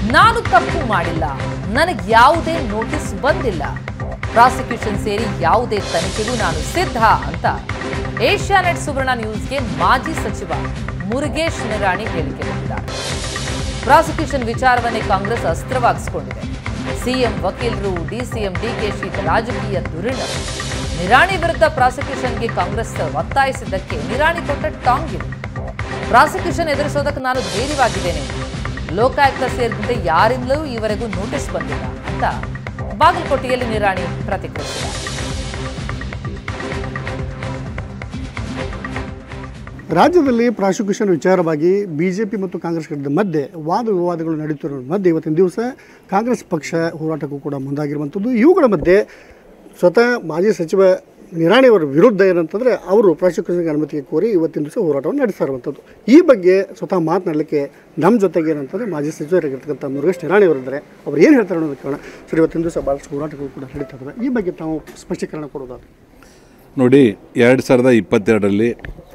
ನಾನು ತಪ್ಪು ಮಾಡಿಲ್ಲ ನನಗೆ ಯಾವುದೇ ನೋಟಿಸ್ ಬಂದಿಲ್ಲ ಪ್ರಾಸಿಕ್ಯೂಷನ್ ಸೇರಿ ಯಾವುದೇ ತನಿಖೆಗೂ ನಾನು ಸಿದ್ಧ ಅಂತ ಏಷ್ಯಾನೆಟ್ ಸುವರ್ಣ ನ್ಯೂಸ್ಗೆ ಮಾಜಿ ಸಚಿವ ಮುರುಗೇಶ್ ನಿರಾಣಿ ಹೇಳಿಕೆ ನೀಡಿದ್ದಾರೆ ಪ್ರಾಸಿಕ್ಯೂಷನ್ ವಿಚಾರವನ್ನೇ ಕಾಂಗ್ರೆಸ್ ಅಸ್ತ್ರವಾಗಿಸಿಕೊಂಡಿದೆ ಸಿಎಂ ವಕೀಲರು ಡಿಸಿಎಂ ಡಿಕೆಶಿ ರಾಜಕೀಯ ಧುರೀಣ ನಿರಾಣಿ ವಿರುದ್ಧ ಪ್ರಾಸಿಕ್ಯೂಷನ್ಗೆ ಕಾಂಗ್ರೆಸ್ ಒತ್ತಾಯಿಸಿದ್ದಕ್ಕೆ ನಿರಾಣಿ ಕೊಟ್ಟ ಟಾಂಗ್ ಇದು ಪ್ರಾಸಿಕ್ಯೂಷನ್ ಎದುರಿಸೋದಕ್ಕೆ ನಾನು ಧೈರ್ಯವಾಗಿದ್ದೇನೆ ಲೋಕಾಯುಕ್ತ ಸೇರಿದಂತೆ ಯಾರಿಂದಲೂ ಈವರೆಗೂ ನೋಟಿಸ್ ಬಂದಿಲ್ಲ ಅಂತ ಬಾಗಲಕೋಟೆಯಲ್ಲಿ ನಿರಾಣಿ ಪ್ರತಿಕ್ರಿಯಿಸಿದ್ದಾರೆ ರಾಜ್ಯದಲ್ಲಿ ಪ್ರಾಸಿಕ್ಯೂಷನ್ ವಿಚಾರವಾಗಿ ಬಿಜೆಪಿ ಮತ್ತು ಕಾಂಗ್ರೆಸ್ ಮಧ್ಯೆ ವಾದ ವಿವಾದಗಳು ನಡೀತಿರೋ ಮಧ್ಯೆ ಇವತ್ತಿನ ದಿವಸ ಕಾಂಗ್ರೆಸ್ ಪಕ್ಷ ಹೋರಾಟಕ್ಕೂ ಕೂಡ ಮುಂದಾಗಿರುವಂಥದ್ದು ಇವುಗಳ ಮಧ್ಯೆ ಸ್ವತಃ ಮಾಜಿ ಸಚಿವ ನಿರಾಣಿಯವರ ವಿರುದ್ಧ ಏನಂತಂದರೆ ಅವರು ಪ್ರಾಸಿಕ್ಯೂಷನ್ಗೆ ಅನುಮತಿಗೆ ಕೋರಿ ಇವತ್ತಿನ ದಿವಸ ಹೋರಾಟವನ್ನು ನಡೆಸ್ತಾ ಇರುವಂಥದ್ದು ಈ ಬಗ್ಗೆ ಸ್ವತಃ ಮಾತನಾಡಲಿಕ್ಕೆ ನಮ್ಮ ಜೊತೆಗೆ ಏನಂತಂದರೆ ಮಾಜಿ ಸಚಿವರಾಗಿರ್ತಕ್ಕಂಥ ಮುರುಗೇಶ್ ನಿರಾಣಿಯವರಿದ್ದಾರೆ ಅವ್ರು ಏನು ಹೇಳ್ತಾರೆ ಅನ್ನೋದು ಕೇಳೋಣ ಸರ್ ಇವತ್ತಿನ ದಿವಸ ಭಾಳಷ್ಟು ಹೋರಾಟಗಳು ಕೂಡ ನಡೀತಾ ಇದ್ದಾವೆ ಈ ಬಗ್ಗೆ ತಾವು ಸ್ಪಷ್ಟೀಕರಣ ಕೊಡೋದಾದ್ರೆ ನೋಡಿ ಎರಡು ಸಾವಿರದ ಇಪ್ಪತ್ತೆರಡರಲ್ಲಿ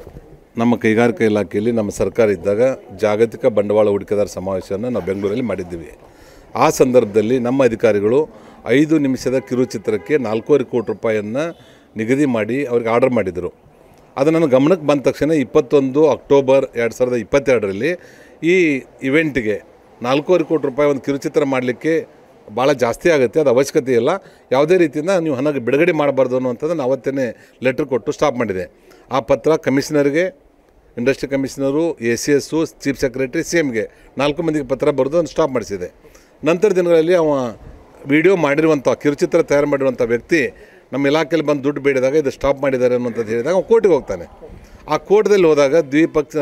ನಮ್ಮ ಕೈಗಾರಿಕಾ ಇಲಾಖೆಯಲ್ಲಿ ನಮ್ಮ ಸರ್ಕಾರ ಇದ್ದಾಗ ಜಾಗತಿಕ ಬಂಡವಾಳ ಹೂಡಿಕೆದಾರ ಸಮಾವೇಶವನ್ನು ನಾವು ಬೆಂಗಳೂರಲ್ಲಿ ಮಾಡಿದ್ದೀವಿ ಆ ಸಂದರ್ಭದಲ್ಲಿ ನಮ್ಮ ಅಧಿಕಾರಿಗಳು ಐದು ನಿಮಿಷದ ಕಿರುಚಿತ್ರಕ್ಕೆ ನಾಲ್ಕೂವರೆ ಕೋಟಿ ರೂಪಾಯಿಯನ್ನು ನಿಗದಿ ಮಾಡಿ ಅವ್ರಿಗೆ ಆರ್ಡರ್ ಮಾಡಿದರು ಅದು ನನ್ನ ಗಮನಕ್ಕೆ ಬಂದ ತಕ್ಷಣ ಇಪ್ಪತ್ತೊಂದು ಅಕ್ಟೋಬರ್ ಎರಡು ಸಾವಿರದ ಇಪ್ಪತ್ತೆರಡರಲ್ಲಿ ಈ ಇವೆಂಟ್ಗೆ ನಾಲ್ಕೂವರೆ ಕೋಟಿ ರೂಪಾಯಿ ಒಂದು ಕಿರುಚಿತ್ರ ಮಾಡಲಿಕ್ಕೆ ಭಾಳ ಜಾಸ್ತಿ ಆಗುತ್ತೆ ಅದು ಅವಶ್ಯಕತೆ ಇಲ್ಲ ಯಾವುದೇ ರೀತಿಯಿಂದ ನೀವು ಹಣ ಬಿಡುಗಡೆ ಮಾಡಬಾರ್ದು ಅನ್ನುವಂಥದ್ದನ್ನು ಅವತ್ತೇ ಲೆಟ್ರ್ ಕೊಟ್ಟು ಸ್ಟಾಪ್ ಮಾಡಿದೆ ಆ ಪತ್ರ ಕಮಿಷನರ್ಗೆ industry commissioner A C S chief secretary C ಎಮ್ಗೆ ನಾಲ್ಕು ಮಂದಿಗೆ ಪತ್ರ ಬರೆದು ಅದನ್ನು ಸ್ಟಾಪ್ ಮಾಡಿಸಿದೆ ನಂತರ ದಿನಗಳಲ್ಲಿ ಅವ ವಿಡಿಯೋ ಮಾಡಿರುವಂಥ ಕಿರುಚಿತ್ರ ತಯಾರು ಮಾಡಿರುವಂಥ ವ್ಯಕ್ತಿ ನಮ್ಮ ಇಲಾಖೆಯಲ್ಲಿ ಬಂದು ದುಡ್ಡು ಬೇಡಿದಾಗ ಇದು ಸ್ಟಾಪ್ ಮಾಡಿದ್ದಾರೆ ಅನ್ನುವಂಥದ್ದು ಹೇಳಿದಾಗ ಅವ್ನು ಕೋರ್ಟಿಗೆ ಹೋಗ್ತಾನೆ ಆ ಕೋರ್ಟ್ದಲ್ಲಿ ಹೋದಾಗ ದ್ವಿಪಕ್ಷ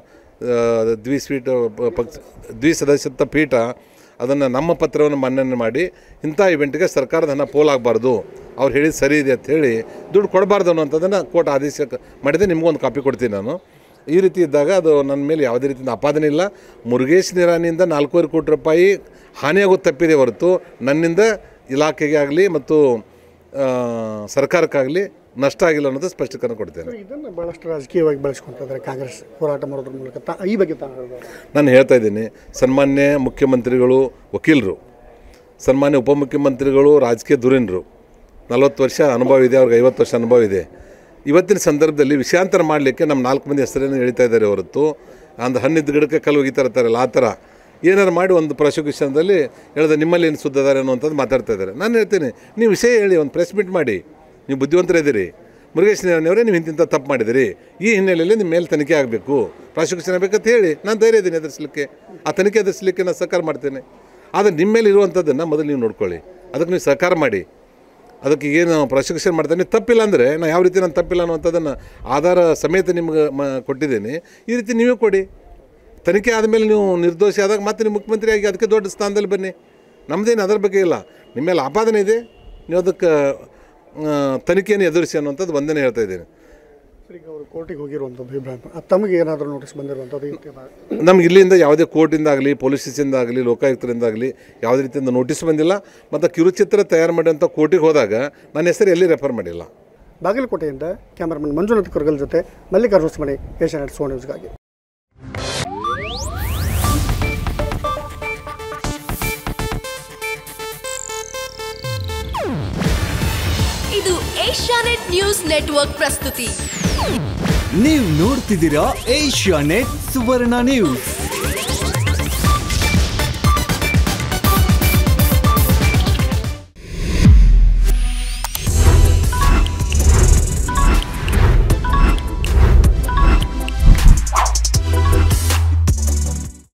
ಆ, ದ್ವಿಸ್ವೀಟ್ ಪಕ್ಷ ದ್ವಿಸದಸ್ಯತ್ವ ಪೀಠ ಅದನ್ನು ನಮ್ಮ ಪತ್ರವನ್ನು ಮನ್ನಣೆ ಮಾಡಿ ಇಂಥ ಇವೆಂಟ್ಗೆ ಸರ್ಕಾರದ ಹಣ ಪೋಲಾಗಬಾರ್ದು ಅವ್ರು ಹೇಳಿದ ಸರಿ ಇದೆ ಅಂತ ಹೇಳಿ ದುಡ್ಡು ಕೊಡಬಾರ್ದು ಅನ್ನೋಂಥದ್ದನ್ನು ಕೋರ್ಟ್ ಆದೇಶ ಮಾಡಿದೆ ನಿಮಗೊಂದು ಕಾಪಿ ಕೊಡ್ತೀನಿ ನಾನು ಈ ರೀತಿ ಇದ್ದಾಗ ಅದು ನನ್ನ ಮೇಲೆ ಯಾವುದೇ ರೀತಿಯಿಂದ ಅಪಾದನೆ ಇಲ್ಲ ಮುರುಗೇಶ್ ನಿರಾಣಿಯಿಂದ ನಾಲ್ಕೂವರೆ ಕೋಟಿ ರೂಪಾಯಿ ಹಾನಿಯಾಗೋದು ತಪ್ಪಿದೆ ಹೊರತು ನನ್ನಿಂದ ಇಲಾಖೆಗೆ ಆಗಲಿ ಮತ್ತು ಆ, ಸರ್ಕಾರಕ್ಕಾಗಲಿ ನಷ್ಟ ಆಗಿಲ್ಲ ಅನ್ನೋದು ಸ್ಪಷ್ಟೀಕರಣ ಕೊಡ್ತೇನೆ ಇದನ್ನು ಭಾಳಷ್ಟು ರಾಜಕೀಯವಾಗಿ ಬಳಸ್ಕೊಂತಿದ್ದಾರೆ ಕಾಂಗ್ರೆಸ್ ಹೋರಾಟ ಮಾಡೋದ್ರ ಮೂಲಕ ತಾ ಈ ಬಗ್ಗೆ ತಾವು ಹೇಳ್ಬೋದು ನಾನು ಹೇಳ್ತಾ ಇದ್ದೀನಿ ಸನ್ಮಾನ್ಯ ಮುಖ್ಯಮಂತ್ರಿಗಳು ವಕೀಲರು ಸನ್ಮಾನ್ಯ ಉಪಮುಖ್ಯಮಂತ್ರಿಗಳು ರಾಜಕೀಯ ಧುರೀಣರು ನಲವತ್ತು ವರ್ಷ ಅನುಭವ ಇದೆ ಅವ್ರಿಗೆ ಐವತ್ತು ವರ್ಷ ಅನುಭವ ಇದೆ ಇವತ್ತಿನ ಸಂದರ್ಭದಲ್ಲಿ ವಿಷಯಾಂತರ ಮಾಡಲಿಕ್ಕೆ ನಮ್ಮ ನಾಲ್ಕು ಮಂದಿ ಹೆಸರನ್ನು ಹೇಳ್ತಾ ಇದ್ದಾರೆ ಹೊರತು ಒಂದು ಹಣ್ಣಿದ್ದ ಗಿಡಕ್ಕೆ ಕಲ್ಲು ಒಗಿತಾ ಇರ್ತಾರಲ್ಲ ಆ ಥರ ಏನಾರು ಮಾಡಿ ಒಂದು ಪ್ರಾಸಿಕ್ಯೂಷನ್ದಲ್ಲಿ ಹೇಳಿದ್ರೆ ನಿಮ್ಮಲ್ಲಿ ಏನು ಸುದ್ದಿದ್ದಾರೆ ಅನ್ನುವಂಥದ್ದು ಮಾತಾಡ್ತಾ ಇದ್ದಾರೆ ನಾನು ಹೇಳ್ತೀನಿ ನೀವು ವಿಷಯ ಹೇಳಿ ಒಂದು ಪ್ರೆಸ್ ಮೀಟ್ ಮಾಡಿ ನೀವು ಬುದ್ಧಿವಂತರಿದ್ದೀರಿ ಮುರುಗೇಶ್ ಅವರೇ ನೀವು ಇಂತಿಂಥ ತಪ್ಪು ಮಾಡಿದಿರಿ ಈ ಹಿನ್ನೆಲೆಯಲ್ಲಿ ನಿಮ್ಮ ಮೇಲೆ ತನಿಖೆ ಆಗಬೇಕು ಪ್ರಾಸಿಕ್ಯೂಷನ್ ಆಗಬೇಕಂತ ಹೇಳಿ ನಾನು ಧೈರ್ಯ ಇದ್ದೀನಿ ಎದುರಿಸಲಿಕ್ಕೆ ಆ ತನಿಖೆ ಎದುರಿಸಲಿಕ್ಕೆ ನಾನು ಸಹಕಾರ ಮಾಡ್ತೇನೆ ಆದರೆ ನಿಮ್ಮ ಮೇಲೆ ಇರುವಂಥದ್ದನ್ನು ಮೊದಲು ನೀವು ನೋಡ್ಕೊಳ್ಳಿ ಅದಕ್ಕೆ ನೀವು ಸಹಕಾರ ಮಾಡಿ ಅದಕ್ಕೆ ಏನು ಪ್ರಾಸಿಕ್ಯೂಷನ್ ಮಾಡ್ತೇನೆ ತಪ್ಪಿಲ್ಲ ಅಂದರೆ ನಾನು ಯಾವ ರೀತಿ ನಾನು ತಪ್ಪಿಲ್ಲ ಅನ್ನುವಂಥದ್ದನ್ನು ಆಧಾರ ಸಮೇತ ನಿಮ್ಗೆ ಮ ಕೊಟ್ಟಿದ್ದೀನಿ ಈ ರೀತಿ ನೀವೇ ಕೊಡಿ ತನಿಖೆ ಆದಮೇಲೆ ನೀವು ನಿರ್ದೋಷಿ ಆದಾಗ ಮತ್ತೆ ನೀವು ಮುಖ್ಯಮಂತ್ರಿ ಆಗಿ ಅದಕ್ಕೆ ದೊಡ್ಡ ಸ್ಥಾನದಲ್ಲಿ ಬನ್ನಿ ನಮ್ಮದೇನು ಅದರ ಬಗ್ಗೆ ಇಲ್ಲ ನಿಮ್ಮ ಮೇಲೆ ಆಪಾದನೆ ಇದೆ ನೀವು ಅದಕ್ಕೆ ಆ, ತನಿಖೆಯನ್ನು ಎದುರಿಸಿ ಅನ್ನುವಂಥದ್ದು ಒಂದೇ ಹೇಳ್ತಾ ಇದ್ದೀನಿ ಸರ್, ಈಗ ಅವರು ಕೋರ್ಟಿಗೆ ಹೋಗಿರುವಂಥದ್ದು ಇಬ್ರಾಹಿಂ ಅದು ತಮಗೆ ಏನಾದರೂ ನೋಟಿಸ್ ಬಂದಿರುವಂಥದ್ದು ಇರ್ತೀರಾ? ನಮ್ಗೆ ಇಲ್ಲಿಂದ ಯಾವುದೇ ಕೋರ್ಟಿಂದಾಗಲಿ ಪೊಲೀಸ್ ಸ್ಟೇಷನ್ದಾಗಲಿ ಲೋಕಾಯುಕ್ತರಿಂದಾಗಲಿ ಯಾವುದೇ ರೀತಿಯಿಂದ ನೋಟಿಸ್ ಬಂದಿಲ್ಲ ಮತ್ತು ಕಿರುಚಿತ್ರ ತಯಾರು ಮಾಡಿದಂಥ ಕೋರ್ಟಿಗೆ ಹೋದಾಗ ನನ್ನ ಹೆಸರು ಎಲ್ಲಿ ರೆಫರ್ ಮಾಡಿಲ್ಲ ಬಾಗಲಕೋಟೆಯಿಂದ ಕ್ಯಾಮರಾಮನ್ ಮಂಜುನಾಥ್ ಕೊರಗಲ್ ಜೊತೆ ಮಲ್ಲಿಕಾರ್ಜುನ ಮಣಿ ಏಷ್ಯಾನೆಟ್ ಸೋ ನ್ಯೂಸ್ಗಾಗಿ ಇದು ಏಷ್ಯಾನೆಟ್ ನ್ಯೂಸ್ ನೆಟ್ವರ್ಕ್ ಪ್ರಸ್ತುತಿ ನೀವು ನೋಡ್ತಿದ್ದೀರಾ ಏಷ್ಯಾ ನೆಟ್ ಸುವರ್ಣ ನ್ಯೂಸ್